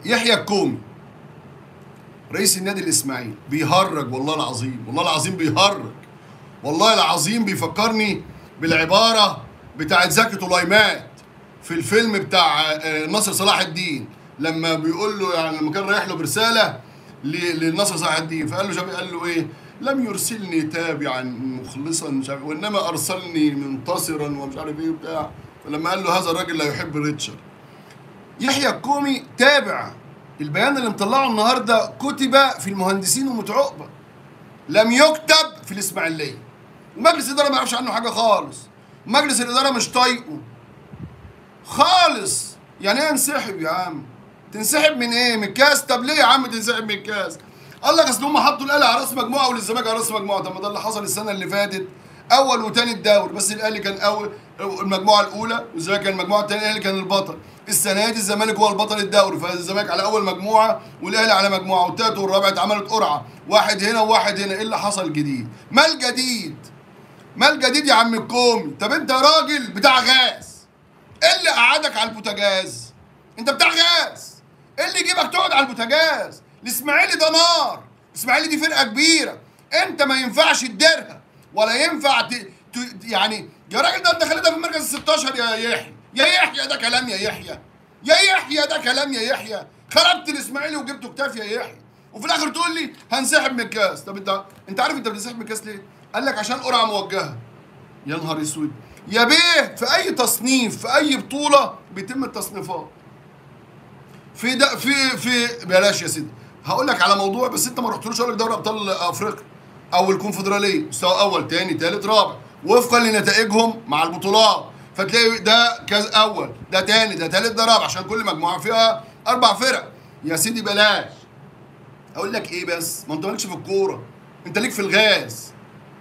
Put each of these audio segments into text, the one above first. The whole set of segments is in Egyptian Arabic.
يحيى الكومي رئيس النادي الاسماعيلي بيهرج والله العظيم والله العظيم بيهرج والله العظيم بيفكرني بالعباره بتاعت زكي طليمات في الفيلم بتاع آه، ناصر صلاح الدين لما بيقول له يعني لما كان رايح له برساله ل- لناصر صلاح الدين فقال له شاب قال له ايه لم يرسلني تابعا مخلصا مش عارف وانما ارسلني منتصرا ومش عارف ايه وبتاع فلما قال له هذا الراجل لا يحب ريتشارد يحيى الكومي تابع البيان اللي مطلعه النهارده كتب في المهندسين ومتعقبه لم يكتب في الاسماعيليه ومجلس الاداره ما يعرفش عنه حاجه خالص مجلس الاداره مش طايقه خالص يعني ايه انسحب يا عم تنسحب من ايه من الكاس طب ليه يا عم تنسحب من الكاس قال لك اصل هم حطوا الاهلي على راس مجموعه وللزمالك على راس مجموعه طب ما ده اللي حصل السنه اللي فاتت اول وتاني الدوري بس الاهلي كان اول المجموعه الاولى والزمالك كان المجموعه الثانيه الاهلي كان البطل السنه دي الزمالك هو البطل الدوري فالزمالك على اول مجموعه والاهلي على مجموعه والثالث والرابع اتعملت قرعه واحد هنا وواحد هنا ايه اللي حصل جديد ما الجديد ما الجديد يا عم الكومي طب انت راجل بتاع غاز ايه اللي قعدك على البوتاجاز انت بتاع غاز ايه اللي يجيبك تقعد على البوتاجاز الاسماعيلي ده نار الاسماعيلي دي فرقه كبيره انت ما ينفعش تديرها ولا ينفع ت... ت... يعني يا راجل ده انت خليتها في المركز ال 16 يا يحيى يا يحيى ده كلام يا يحيى يا يحيى ده كلام يا يحيى خربت الاسماعيلي وجبته كتاف يا يحيى وفي الاخر تقول لي هنسحب من الكاس طب انت انت عارف انت بتنسحب من الكاس ليه؟ قال لك عشان قرعه موجهه يا نهار اسود يا بيه في اي تصنيف في اي بطوله بيتم التصنيفات في ده في في بلاش يا سيدي هقول لك على موضوع بس انت ما رحتلوش اقول لك دوري ابطال افريقيا او الكونفدراليه مستوى اول تاني تالت رابع وفقا لنتائجهم مع البطولات فتلاقي ده كاس اول ده تاني ده تالت ده رابع عشان كل مجموعه فيها اربع فرق يا سيدي بلاش اقول لك ايه بس ما انت مالكش في الكوره انت ليك في الغاز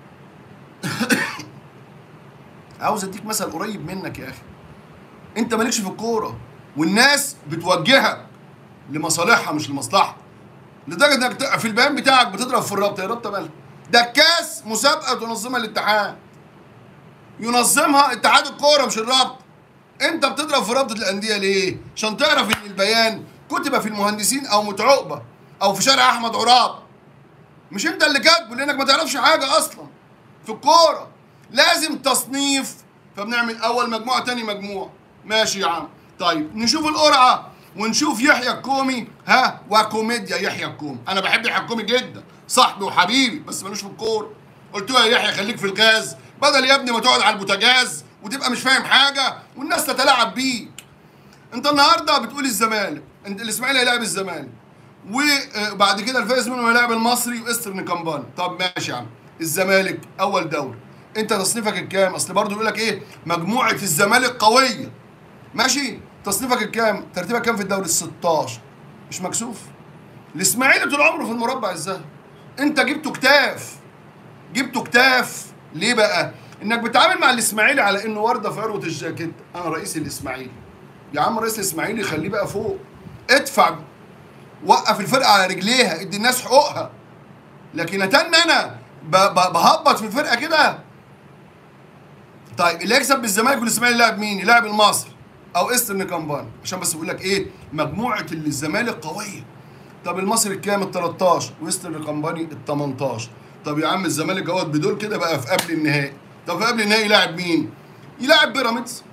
عاوز اديك مثل قريب منك يا اخي انت مالكش في الكوره والناس بتوجهك لمصالحها مش لمصلحتك لدرجه انك ت- في البيان بتاعك بتضرب في الرابطه يا رابطه مالها ده الكاس مسابقه تنظمها الاتحاد ينظمها اتحاد الكوره مش الرابطه انت بتضرب في رابطه الانديه ليه عشان تعرف ان البيان كتب في المهندسين او متعقبه او في شارع احمد عراب مش انت اللي كاتبه لانك ما تعرفش حاجه اصلا في الكوره لازم تصنيف فبنعمل اول مجموعه تاني مجموعه ماشي يا عم طيب نشوف القرعه ونشوف يحيى الكومي ها وكوميديا يحيى الكومي انا بحب يحيى الكومي جدا صاحبي وحبيبي بس ملوش في الكوره قلت له يا يحيى خليك في الغاز بدل يا ابني ما تقعد على البوتاجاز وتبقى مش فاهم حاجه والناس تتلاعب بيك انت النهارده بتقول الزمالك انت الاسماعيلي هيلاعب الزمالك وبعد كده الفايز منه هيلاعب المصري واسترن كامباني طب ماشي يا عم الزمالك اول دوري انت تصنيفك الكام اصل برضه يقول لك ايه مجموعه الزمالك قويه ماشي تصنيفك الكام ترتيبك كام في الدوري ال 16 مش مكسوف الاسماعيلي طول عمره في المربع الذهبي انت جبته كتاف جبته كتاف ليه بقى انك بتتعامل مع الاسماعيلي على انه ورده في عروه الجاكيت انا رئيس الاسماعيلي يا عم رئيس الاسماعيلي خليه بقى فوق ادفع وقف الفرقه على رجليها ادي الناس حقوقها لكن اتن انا ب- ب- بهبط في الفرقه كده طيب اللي يكسب بالزمالك والاسماعيلي يلاعب مين؟ يلاعب المصري او استرن كامباني عشان بس بقول لك ايه مجموعه اللي الزمالك قويه طب المصري الكام ال 13 ويسترن كامباني ال 18 طب يا عم الزمالك اهوت بدول كده بقى في قبل النهائي طب في قبل النهائي يلاعب مين؟ يلاعب بيراميدز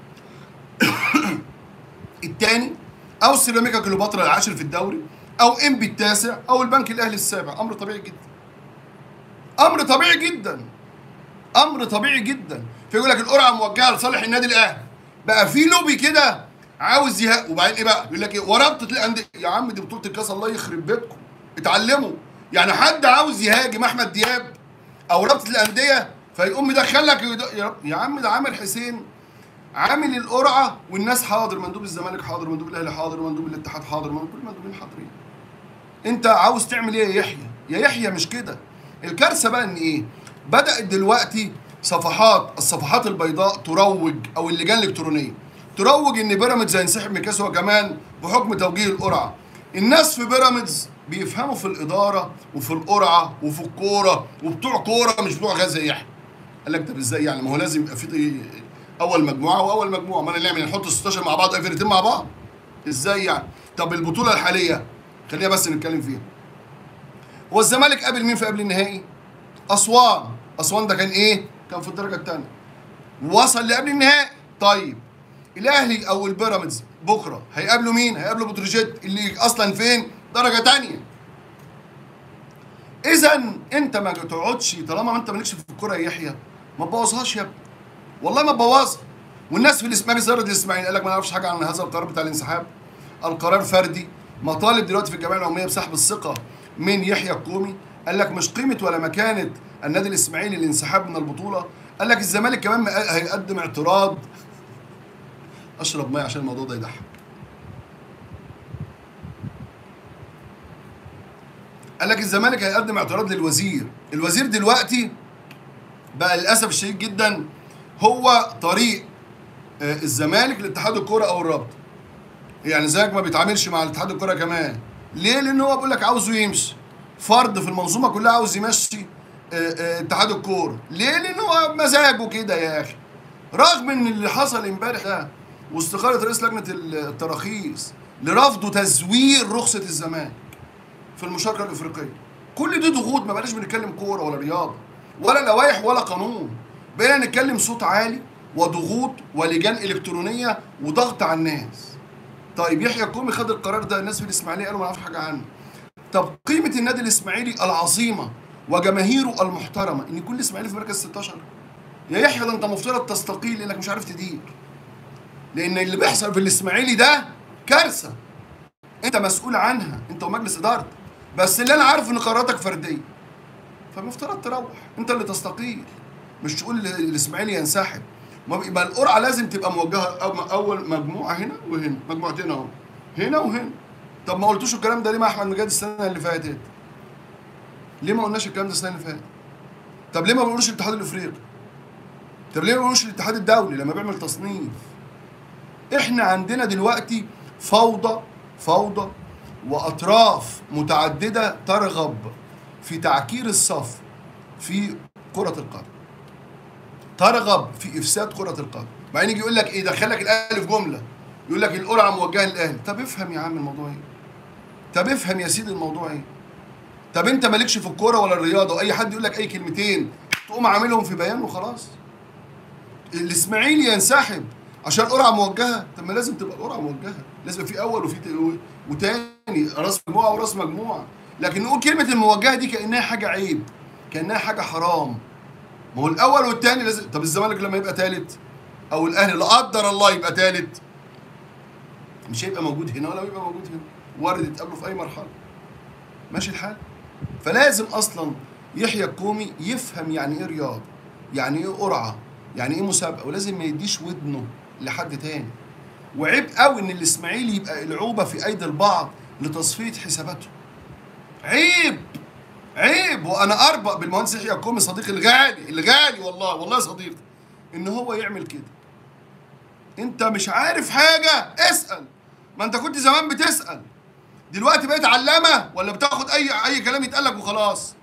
الثاني او سيراميكا كليوباترا العاشر في الدوري او انبي التاسع او البنك الاهلي السابع امر طبيعي جدا امر طبيعي جدا امر طبيعي جدا فيقول لك القرعه موجهه لصالح النادي الاهلي بقى في لوبي كده عاوز يه... وبعدين ايه بقى يقول لك ايه ورابطه الانديه يا عم دي بطوله الكاس الله يخرب بيتكم اتعلموا يعني حد عاوز يهاجم احمد دياب او رابطه الانديه فيقوم مدخلك يد... يا- يا عم ده عامر حسين عامل القرعه والناس حاضر مندوب الزمالك حاضر مندوب الاهلي حاضر مندوب الاتحاد حاضر مندوب كل المندوبين حاضرين انت عاوز تعمل ايه يا يحيى يا يحيى مش كده الكارثه بقى ان ايه بدات دلوقتي صفحات الصفحات البيضاء تروج او اللجان الالكترونيه تروج ان بيراميدز هينسحب من كاس هو كمان بحكم توجيه القرعه الناس في بيراميدز بيفهموا في الاداره وفي القرعه وفي الكوره وبتوع كوره مش بتوع غاز زي يحيى قال لك طب ازاي يعني ما هو لازم يبقى في اول مجموعه واول مجموعه ما انا نعمل نحط ال 16 مع بعض اي فرقتين مع بعض ازاي يعني طب البطوله الحاليه خلينا بس نتكلم فيها هو الزمالك قابل مين في قبل النهائي اسوان اسوان ده كان ايه كان في الدرجه الثانيه وصل لقبل النهائي طيب الاهلي او البيراميدز بكره هيقابلوا مين هيقابلوا بتروجيت اللي اصلا فين درجه تانية اذا انت ما تقعدش طالما انت مالكش في الكوره يا يحيى ما تبوظهاش يا ابني والله ما تبوظها والناس في الاسماعيلي زارت الاسماعيلي قال لك ما نعرفش حاجه عن هذا القرار بتاع الانسحاب القرار فردي مطالب دلوقتي في الجمعيه العموميه بسحب الثقه من يحيى الكومي قال لك مش قيمه ولا مكانه النادي الاسماعيلي الانسحاب من البطوله قال لك الزمالك كمان هيقدم اعتراض اشرب ميه عشان الموضوع ده يضحك قال لك الزمالك هيقدم اعتراض للوزير الوزير دلوقتي بقى للاسف الشديد جدا هو طريق آه، الزمالك لاتحاد الكوره او الرابطه يعني زيك ما بيتعاملش مع الاتحاد الكوره كمان ليه لان هو بيقول لك عاوزه يمشي فرد في المنظومه كلها عاوز يمشي آه، آه، اتحاد الكوره ليه لان هو مزاجه كده يا اخي رغم ان اللي حصل امبارح ده واستقاله رئيس لجنه التراخيص لرفض تزوير رخصه الزمالك في المشاركه الافريقيه كل دي ضغوط ما بقاش بنتكلم كوره ولا رياضه ولا لوائح ولا قانون بقينا نتكلم صوت عالي وضغوط ولجان الكترونيه وضغط على الناس طيب يحيى الكومي خد القرار ده الناس في الاسماعيليه قالوا ما نعرفش حاجه عنه طب قيمه النادي الاسماعيلي العظيمه وجماهيره المحترمه ان يكون الاسماعيلي في مركز 16 يا يحيى ده انت مفترض تستقيل لانك مش عارف تدير لان اللي بيحصل في الاسماعيلي ده كارثه انت مسؤول عنها انت ومجلس ادارتك بس اللي انا عارف ان قراراتك فرديه فمفترض تروح انت اللي تستقيل مش تقول الاسماعيلي ينسحب يبقى القرعه لازم تبقى موجهه اول مجموعه هنا وهنا مجموعتين اهو هنا وهنا طب ما قلتوش الكلام ده ليه مع احمد مجاد السنه اللي فاتت ليه ما قلناش الكلام ده السنه اللي فاتت طب ليه ما بنقولوش الاتحاد الافريقي طب ليه ما بنقولوش الاتحاد الدولي لما بيعمل تصنيف احنا عندنا دلوقتي فوضى فوضى واطراف متعدده ترغب في تعكير الصف في كره القدم ترغب في افساد كره القدم مع ان يجي يقول لك ايه دخلك الاهلي في جمله يقول لك القرعه موجهه للاهلي طب افهم يا عم الموضوع ايه طب افهم يا سيدي الموضوع ايه طب انت مالكش في الكوره ولا الرياضه واي حد يقول لك اي كلمتين تقوم عاملهم في بيان وخلاص الاسماعيلي ينسحب عشان القرعه موجهه طب ما لازم تبقى القرعه موجهه لازم في اول وفي وتاني راس مجموعه وراس مجموعه لكن نقول كلمه الموجهه دي كانها حاجه عيب كانها حاجه حرام ما هو الاول والثاني لازم طب الزمالك لما يبقى ثالث او الاهلي لا قدر الله يبقى ثالث مش هيبقى موجود هنا ولا يبقى موجود هنا وارد يتقابلوا في اي مرحله ماشي الحال فلازم اصلا يحيى الكومي يفهم يعني ايه رياضه يعني ايه قرعه يعني ايه مسابقه ولازم ما يديش ودنه لحد تاني وعيب قوي ان الاسماعيلي يبقى العوبه في ايدي البعض لتصفيه حساباته عيب عيب وانا اربق بالمهندس يحيى الكومي صديقي الغالي الغالي والله والله صديقي ان هو يعمل كده انت مش عارف حاجه اسال ما انت كنت زمان بتسال دلوقتي بقيت علامه ولا بتاخد اي اي كلام يتقال لك وخلاص